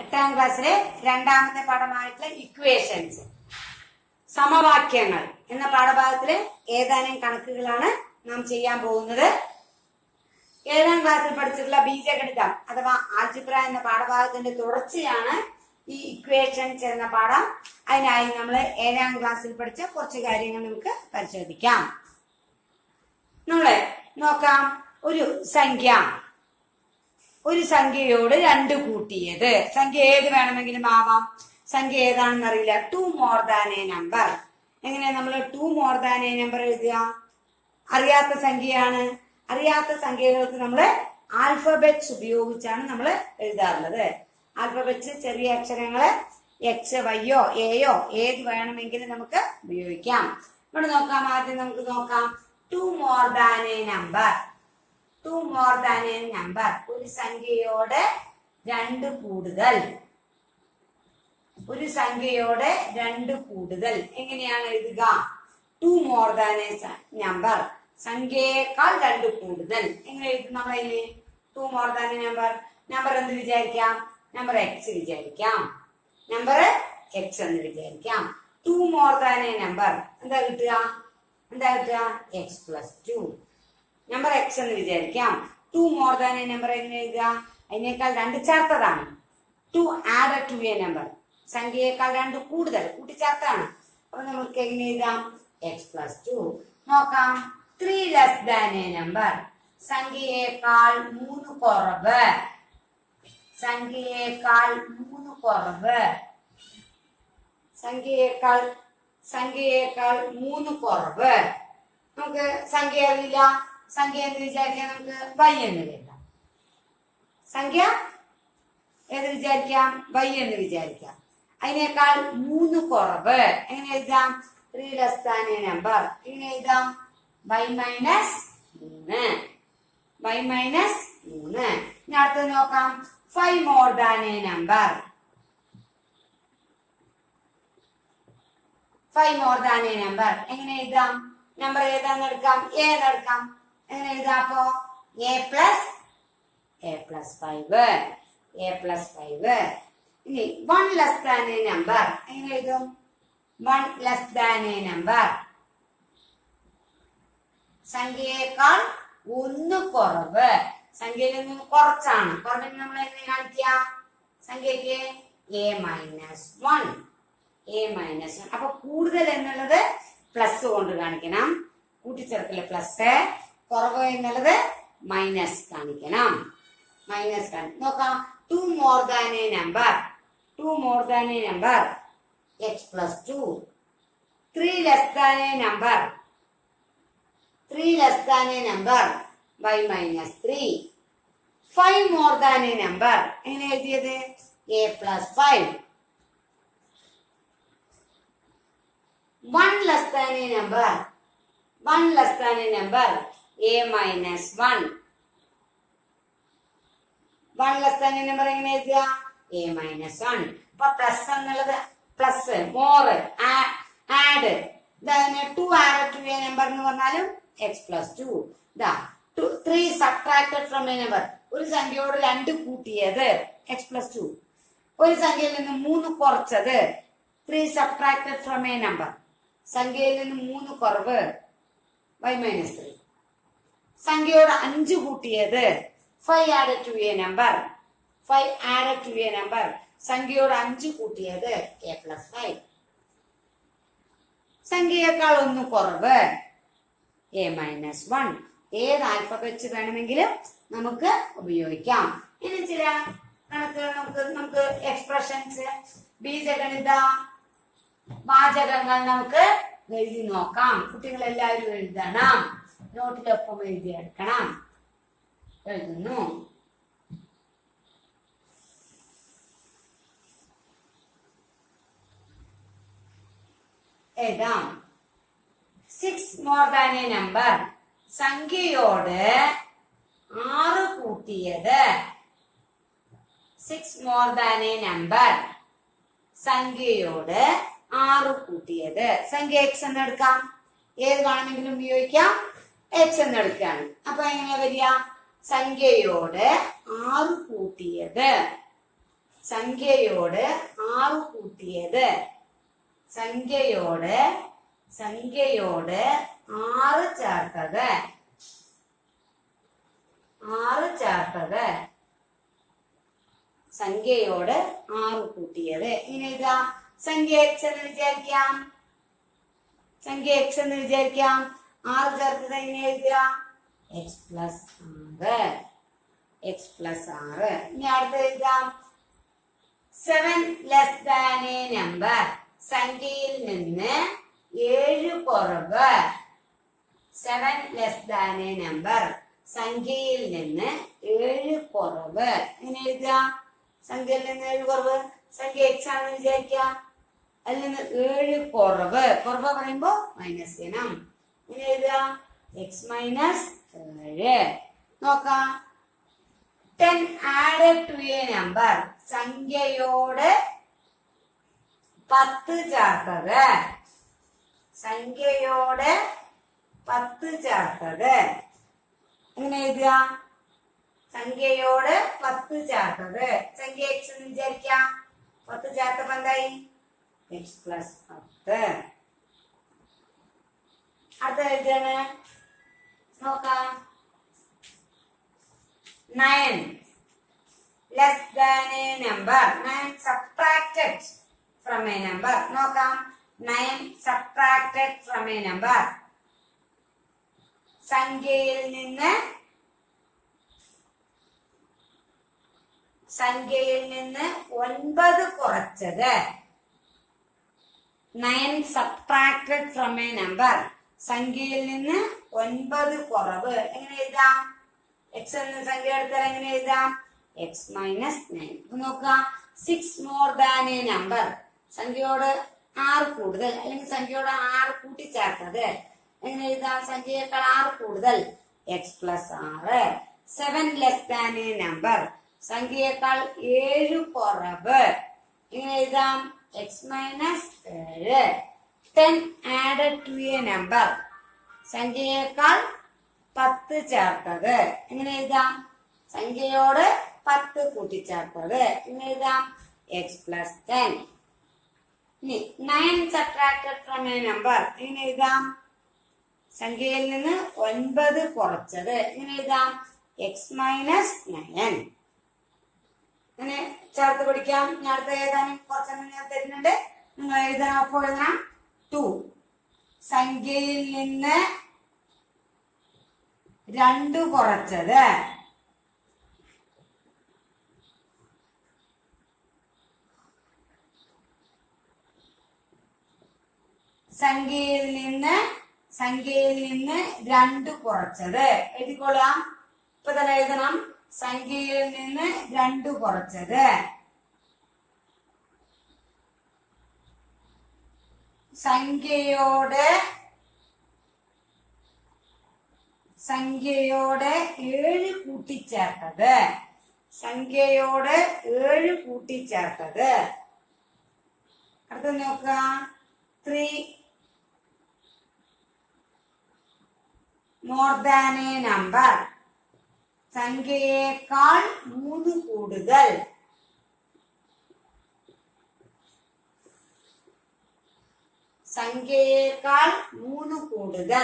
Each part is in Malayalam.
എട്ടാം ക്ലാസ്സിലെ രണ്ടാമത്തെ പാഠമായിട്ടുള്ള ഇക്വേഷൻസ് സമവാക്യങ്ങൾ എന്ന പാഠഭാഗത്തിലെ ഏതാനും കണക്കുകളാണ് നാം ചെയ്യാൻ പോകുന്നത് ഏഴാം ക്ലാസ്സിൽ പഠിച്ചിട്ടുള്ള ബീജഗണിതം അഥവാ ആൽജിബ്ര എന്ന പാഠഭാഗത്തിന്റെ തുടർച്ചയാണ് ഈ ഇക്വേഷൻസ് എന്ന പാഠം അതിനായി നമ്മൾ ഏഴാം ക്ലാസ്സിൽ പഠിച്ച കുറച്ച് കാര്യങ്ങൾ നമുക്ക് പരിശോധിക്കാം നമ്മള് നോക്കാം ഒരു സംഖ്യ ഒരു സംഖ്യയോട് രണ്ട് കൂട്ടിയത് സംഖ്യ ഏത് വേണമെങ്കിലും ആവാം സംഖ്യ ഏതാണെന്ന് അറിയില്ല two more than a number എങ്ങനെയാ നമ്മൾ two more than a number എഴുതുക അറിയാത്ത സംഖ്യയാണ് അറിയാത്ത സംഖ്യകൾക്ക് നമ്മൾ ആൽഫബറ്റ്സ് ഉപയോഗിച്ചാണ് നമ്മൾ എഴുതാറുള്ളത് ആൽഫബറ്റ്സ് ചെറിയ അക്ഷരങ്ങള് എക്സ് വൈയോ എയോ ഏത് വേണമെങ്കിലും നമുക്ക് ഉപയോഗിക്കാം ഇവിടെ നോക്കാം ആദ്യം നമുക്ക് നോക്കാം two more than a number two more than a number ഒരു സംഖ്യയോട് രണ്ട് കൂടുതൽ ഒരു സംഖ്യയോട് രണ്ട് കൂടുതൽ എങ്ങനെയാണ് എഴുതുക two more than a number സംഖ്യയേക്കാൾ രണ്ട് കൂടുതൽ എങ്ങനെ എഴുതും നമ്മളതിന് two more than a number number എന്ത് വിചാരിക്കാം നമ്പർ എക്സ് വിചാരിക്കാം നമ്പർ എക്സ് എന്ന് വിചാരിക്കാം two more than a number എന്താ കിട്ടുക എന്താ കിട്ടുക x plus two number x എന്ന് വിചാരിക്കാം two more than a number എങ്ങനെ എഴുതുക അതിനേക്കാൾ രണ്ട് ചേർത്തതാണ് two add to a number സംഖ്യയേക്കാൾ രണ്ട് കൂടുതൽ കൂട്ടിച്ചേർത്താണ് അപ്പൊ നമുക്ക് എങ്ങനെ എഴുതാം എക്സ് പ്ലസ് ടു നോക്കാം three less than a number സംഖ്യയേക്കാൾ മൂന്ന് കുറവ് സംഖ്യയേക്കാൾ മൂന്ന് കുറവ് സംഖ്യയേക്കാൾ സംഖ്യയേക്കാൾ മൂന്ന് കുറവ് നമുക്ക് സംഖ്യ അറിയില്ല സംഖ്യ എന്ന് വിചാരിക്കാം നമുക്ക് വൈ എന്ന് കരുതാം സംഖ്യ ഏത് വിചാരിക്കാം വൈ എന്ന് വിചാരിക്കാം അതിനേക്കാൾ മൂന്ന് കുറവ് എങ്ങനെ എഴുതാം three less than a number എങ്ങനെ എഴുതാം വൈ മൈനസ് മൂന്ന് വൈ മൈനസ് മൂന്ന് ഇനി അടുത്തത് നോക്കാം five more than a number five more than a number എങ്ങനെ എഴുതാം നമ്പർ ഏതാന്ന് എടുക്കാം എ എന്ന് എടുക്കാം എങ്ങനെ എഴുതാം അപ്പോ a plus a plus five a plus five ഇനി one less than a number എങ്ങനെ എഴുതും one less than a number സംഖ്യയേക്കാൾ ഒന്ന് കുറവ് സംഖ്യയിൽ നിന്ന് കുറച്ചാണ് കുറവിന് നമ്മൾ എങ്ങനെ കാണിക്കുക സംഖ്യക്ക് a minus one a minus one അപ്പൊ കൂടുതൽ എന്നുള്ളത് പ്ലസ് കൊണ്ട് കാണിക്കണം കൂട്ടിച്ചേർക്കല് പ്ലസ് കുറവ് എന്നുള്ളത് മൈനസ് കാണിക്കണം മൈനസ് കാണി നോക്കാം two more than a number two more than a number x plus two three less than a number three less than a number y minus three five more than a number എങ്ങനെ എഴുതിയത് a plus five one less than a number one less than a number a minus one one less than a number എങ്ങനെ എഴുതുക എ മൈനസ് വൺ അപ്പൊ പ്ലസ് എന്നുള്ളത് plus more add to add to a number എന്ന് പറഞ്ഞാലും എക്സ് പ്ലസ് ടു ഇതാ two three subtracted from a number ഒരു സംഖ്യയോട് രണ്ട് കൂട്ടിയത് എക്സ് പ്ലസ് ടു ഒരു സംഖ്യയിൽ നിന്ന് മൂന്ന് കുറച്ചത് three subtracted from a number സംഖ്യയിൽ നിന്ന് മൂന്ന് കുറവ് വൈ മൈനസ് ത്രീ സംഖ്യയോട് അഞ്ച് കൂട്ടിയത് five add to a number five add to a number സംഖ്യയോട് അഞ്ച് കൂട്ടിയത് എ പ്ലസ് ഫൈവ് സംഖ്യയേക്കാൾ ഒന്ന് കുറവ് എ മൈനസ് വൺ ഏത് ആൽഫബറ്റ്സ് വേണമെങ്കിലും നമുക്ക് ഉപയോഗിക്കാം ഇനി ചില കണക്കുകൾ നമുക്ക് നമുക്ക് എക്സ്പ്രഷൻസ് ബീജഗണിത വാചകങ്ങൾ നമുക്ക് എഴുതി നോക്കാം കുട്ടികൾ എല്ലാവരും എഴുതണം നോട്ടിലൊപ്പം എഴുതി എടുക്കണം എഴുതുന്നു എഴുതാം six more than a number സംഖ്യയോട് ആറ് കൂട്ടിയത് six more than a number സംഖ്യയോട് ആറ് കൂട്ടിയത് സംഖ്യ എക്സ് എന്ന് എടുക്കാം ഏത് വേണമെങ്കിലും ഉപയോഗിക്കാം എക്സ് എന്ന് എടുക്കുകയാണ് അപ്പൊ എങ്ങനെയാ വരിക സംഖ്യയോട് ആറ് കൂട്ടിയത് സംഖ്യയോട് ആറ് കൂട്ടിയത് സംഖ്യയോട് സംഖ്യയോട് ആറ് ചേർത്തത് ആറ് ചേർത്തത് സംഖ്യയോട് ആറ് കൂട്ടിയത് ഇങ്ങനെ ഇതാ സംഖ്യ എക്സ് എന്ന് വിചാരിക്കാം സംഖ്യ എക്സ് എന്ന് വിചാരിക്കാം ആറ് ചേർത്തത് എങ്ങനെ എഴുതുക എക്സ് പ്ലസ് ആറ് എക്സ് പ്ലസ് ആറ് ഇനി അടുത്ത് എഴുതാം seven less than a number സംഖ്യയിൽ നിന്ന് ഏഴ് കുറവ് seven less than a number സംഖ്യയിൽ നിന്ന് ഏഴ് കുറവ് എങ്ങനെ എഴുതുക സംഖ്യയിൽ നിന്ന് ഏഴ് കുറവ് സംഖ്യ എക്സ് ആണെന്ന് വിചാരിക്കുക അതിൽ നിന്ന് ഏഴ് കുറവ് കുറവ് പറയുമ്പോ മൈനസ് ചെയ്യണം ഇങ്ങനെ എഴുതുക എക്സ് മൈനസ് ഏഴ് നോക്കാം ten added to a number സംഖ്യയോട് പത്ത് ചേർത്തത് സംഖ്യയോട് പത്ത് ചേർത്തത് എങ്ങനെ എഴുതുക സംഖ്യയോട് പത്ത് ചേർത്തത് സംഖ്യ എക്സ് എന്ന് വിചാരിക്കാം പത്ത് ചേർത്തപ്പോ എന്തായി എക്സ് പ്ലസ് പത്ത് അടുത്ത എഴുതാണ് നോക്കാം nine less than a number nine subtracted from a number നോക്കാം nine subtracted from a number സംഖ്യയിൽ നിന്ന് സംഖ്യയിൽ നിന്ന് ഒൻപത് കുറച്ചത് nine subtracted from a number സംഖ്യയിൽ നിന്ന് ഒൻപത് കുറവ് എങ്ങനെ എഴുതാം എക്സ് എന്ന സംഖ്യ എടുത്താൽ എങ്ങനെ എഴുതാം എക്സ് മൈനസ് നയൻ നോക്കുക six more than a number സംഖ്യയോട് ആറ് കൂടുതൽ അല്ലെങ്കിൽ സംഖ്യയോട് ആറ് കൂട്ടിച്ചേർത്തത് എങ്ങനെ എഴുതാം സംഖ്യയേക്കാൾ ആറ് കൂടുതൽ എക്സ് പ്ലസ് ആറ് seven less than a number സംഖ്യയേക്കാൾ ഏഴ് കുറവ് എങ്ങനെ എഴുതാം എക്സ് മൈനസ് ഏഴ് ten added to a number സംഖ്യയേക്കാൾ പത്ത് ചേർത്തത് എങ്ങനെ എഴുതാം സംഖ്യയോട് പത്ത് കൂട്ടിച്ചേർത്തത് എങ്ങനെ എഴുതാം എക്സ് പ്ലസ് ടെൻ ഇനി nine subtracted from a number എങ്ങനെ എഴുതാം സംഖ്യയിൽ നിന്ന് ഒൻപത് കുറച്ചത് എങ്ങനെ എഴുതാം എക്സ് മൈനസ് നയൻ അങ്ങനെ ചേർത്ത് പിടിക്കാം ഞാൻ അടുത്ത ഏതാനും കുറച്ചെണ്ണം ഞാൻ തരുന്നുണ്ട് നിങ്ങൾ എഴുതണം അപ്പോൾ എഴുതണം ടു സംഖ്യയിൽ നിന്ന് രണ്ട് കുറച്ചത് സംഖ്യയിൽ നിന്ന് സംഖ്യയിൽ നിന്ന് രണ്ട് കുറച്ചത് എഴുതിക്കൊള്ളാം ഇപ്പൊ തന്നെ എഴുതണം സംഖ്യയിൽ നിന്ന് രണ്ട് കുറച്ചത് സംഖ്യയോട് സംഖ്യയോട് ഏഴ് കൂട്ടിച്ചേർത്തത് സംഖ്യയോട് ഏഴ് കൂട്ടിച്ചേർത്തത് അടുത്ത നോക്കുക three more than a number സംഖ്യയേക്കാൾ മൂന്ന് കൂടുതൽ സംഖ്യയേക്കാൾ മൂന്ന് കൂടുതൽ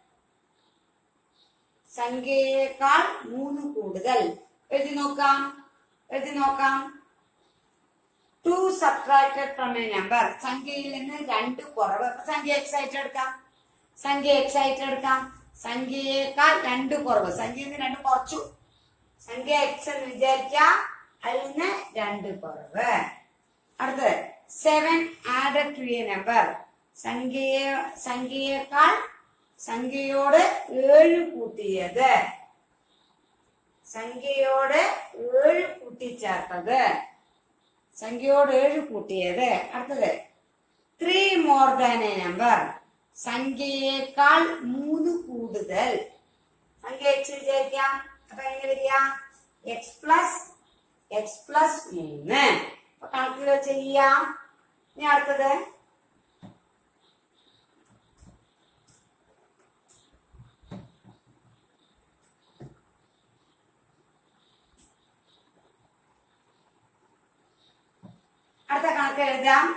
സംഖ്യയേക്കാൾ മൂന്ന് കൂടുതൽ എഴുതി നോക്കാം എഴുതി നോക്കാം two subtracted from a number സംഖ്യയിൽ നിന്ന് രണ്ട് കുറവ് അപ്പൊ സംഖ്യ എക്സ് ആയിട്ട് എടുക്കാം സംഖ്യ എക്സ് ആയിട്ട് എടുക്കാം സംഖ്യയേക്കാൾ രണ്ട് കുറവ് സംഖ്യയിൽ നിന്ന് രണ്ട് കുറച്ചു സംഖ്യ എക്സ് എന്ന് വിചാരിക്കാം അതിൽ നിന്ന് രണ്ട് കുറവ് അടുത്തത് seven added to a number സംഖ്യയെ സംഖ്യയേക്കാൾ സംഖ്യയോട് ഏഴ് കൂട്ടിയത് സംഖ്യയോട് ഏഴ് കൂട്ടിച്ചേർത്തത് സംഖ്യയോട് ഏഴ് കൂട്ടിയത് അടുത്തത് three more than a number സംഖ്യയേക്കാൾ മൂന്ന് കൂടുതൽ സംഖ്യ എക്സ് വിചാരിക്കാം അപ്പൊ എങ്ങനെ വരിക എക്സ് പ്ലസ് എക്സ് പ്ലസ് മൂന്ന് അപ്പൊ കണക്കുകൾ ചെയ്യാം ഇനി അടുത്തത് അടുത്ത കണക്ക് എഴുതാം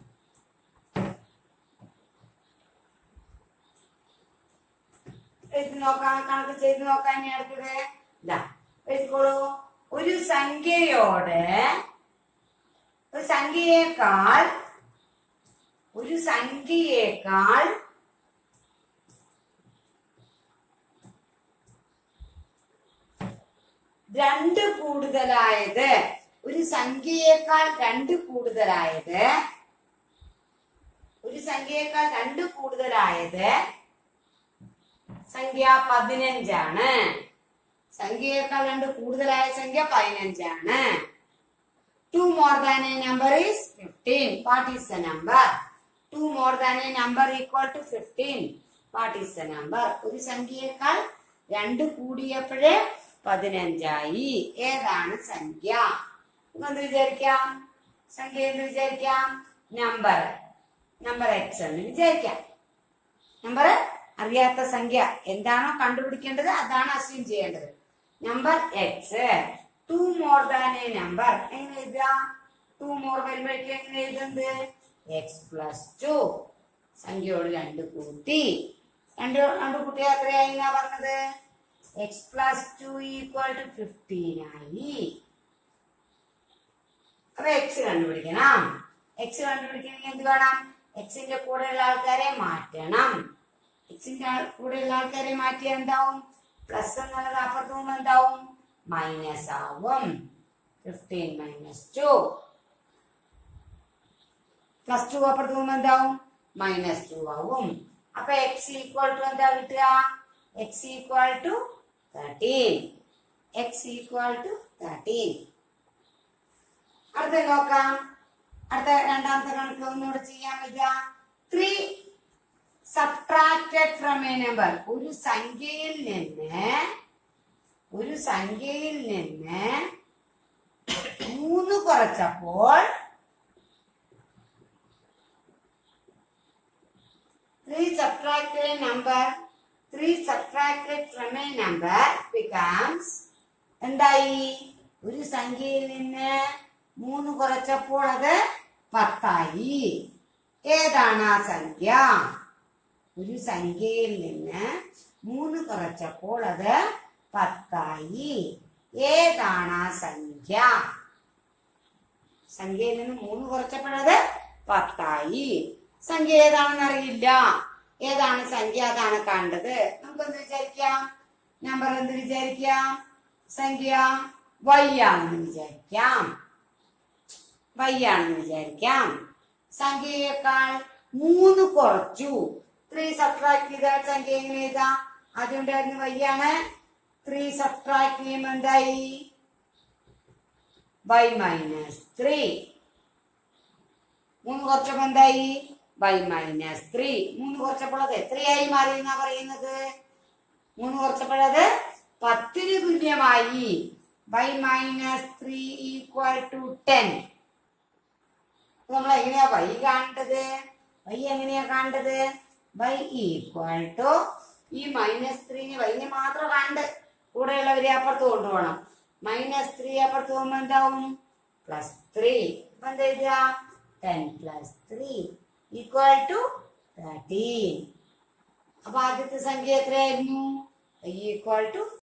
എഴുതി നോക്കാം കണക്ക് ചെയ്ത് നോക്കാൻ ഇനി അടുത്തത് ഇതാ എഴുതിക്കോളൂ ഒരു സംഖ്യയോട് ഒരു സംഖ്യയേക്കാൾ ഒരു സംഖ്യയേക്കാൾ രണ്ട് കൂടുതലായത് ഒരു സംഖ്യയേക്കാൾ രണ്ട് കൂടുതലായത് ഒരു സംഖ്യയേക്കാൾ രണ്ട് കൂടുതലായത് സംഖ്യ പതിനഞ്ചാണ് സംഖ്യയേക്കാൾ രണ്ട് കൂടുതലായ സംഖ്യ പതിനഞ്ചാണ് two more than a number is fifteen what is the number two more than a number equal to fifteen what is the number ഒരു സംഖ്യയേക്കാൾ രണ്ട് കൂടിയപ്പോഴേ പതിനഞ്ചായി ഏതാണ് സംഖ്യ എന്ത് വിചാരിക്കാം സംഖ്യ എന്ന് വിചാരിക്കാം നമ്പർ നമ്പർ എക്സ് എന്ന് വിചാരിക്കാം നമ്പർ അറിയാത്ത സംഖ്യ എന്താണോ കണ്ടുപിടിക്കേണ്ടത് അതാണ് അസ്യൂം ചെയ്യേണ്ടത് number x two more than a number എങ്ങനെ എഴുതുക ടു മോർ വരുമ്പോഴേക്കും എങ്ങനെ എഴുതുന്നത് എക്സ് പ്ലസ് ടു സംഖ്യയോട് രണ്ട് കൂട്ടി രണ്ട് രണ്ട് കൂട്ടി എത്രയായി എന്നാ പറഞ്ഞത് x plus two equal to fifteen ആയി അപ്പൊ എക്സ് കണ്ടുപിടിക്കണം എക്സ് കണ്ടുപിടിക്കണമെങ്കിൽ എന്ത് വേണം എക്സിന്റെ കൂടെയുള്ള ആൾക്കാരെ മാറ്റണം എക്സിന്റെ കൂടെയുള്ള ആൾക്കാരെ മാറ്റിയാൽ എന്താവും പ്ലസ് എന്നുള്ളത് അപ്പുറത്ത് പോകുമ്പോൾ എന്താവും മൈനസ് ആവും fifteen minus two plus two അപ്പുറത്ത് പോകുമ്പോൾ എന്താവും മൈനസ് ടു ആവും അപ്പൊ എക്സ് ഈക്വൽ ടു എന്താ കിട്ടുക x equal to thirteen x equal to thirteen അടുത്ത നോക്കാം അടുത്ത രണ്ടാമത്തെ കണക്ക് ഒന്നുകൂടെ ചെയ്യാൻ പറ്റുക three subtracted from a number ഒരു സംഖ്യയിൽ നിന്ന് ഒരു സംഖ്യയിൽ നിന്ന് മൂന്ന് കുറച്ചപ്പോൾ three subtracted a number three subtracted from a number becomes എന്തായി ഒരു സംഖ്യയിൽ നിന്ന് മൂന്ന് കുറച്ചപ്പോൾ അത് പത്തായി ഏതാണ് ആ സംഖ്യ ഒരു സംഖ്യയിൽ നിന്ന് മൂന്ന് കുറച്ചപ്പോൾ അത് പത്തായി ഏതാണ് ആ സംഖ്യ സംഖ്യയിൽ നിന്ന് മൂന്ന് കുറച്ചപ്പോഴത് പത്തായി സംഖ്യ ഏതാണെന്ന് അറിയില്ല ഏതാണ് സംഖ്യ അതാണ് കണ്ടത് നമുക്ക് എന്ത് വിചാരിക്കാം നമ്പർ എന്ത് വിചാരിക്കാം സംഖ്യ വൈ ആണെന്ന് വിചാരിക്കാം വൈ ആണെന്ന് വിചാരിക്കാം സംഖ്യയേക്കാൾ മൂന്ന് കുറച്ചു ത്രീ സബ്ട്രാക്ട് ചെയ്താൽ സംഖ്യ എങ്ങനെ എഴുതാം ആദ്യം ഉണ്ടായിരുന്ന വൈ ആണ് ത്രീ സബ്ട്രാക്ട് ചെയ്യുമ്പോൾ എന്തായി വൈ മൈനസ് ത്രീ മൂന്ന് കുറച്ചപ്പോ എന്തായി വൈ മൈനസ് ത്രീ മൂന്ന് കുറച്ചപ്പോൾ അത് എത്രയായി മാറി എന്നാ പറയുന്നത് മൂന്ന് കുറച്ചപ്പോഴത് പത്തിന് തുല്യമായി y minus three equal to ten നമ്മൾ എങ്ങനെയാ വൈ കാണേണ്ടത് വൈ എങ്ങനെയാ കാണേണ്ടത് വൈ ഈക്വൽ ടു ഈ മൈനസ് ത്രീന് വൈനെ മാത്രം കണ്ട് കൂടെയുള്ളവരെ അപ്പുറത്ത് കൊണ്ടുപോകണം മൈനസ് ത്രീ അപ്പുറത്ത് പോകുമ്പോൾ എന്താവും പ്ലസ് ത്രീ അപ്പൊ എന്താ എഴുതുക ten plus three equal to thirteen അപ്പൊ ആദ്യത്തെ സംഖ്യ എത്രയായിരുന്നു ഈക്വൽ ടു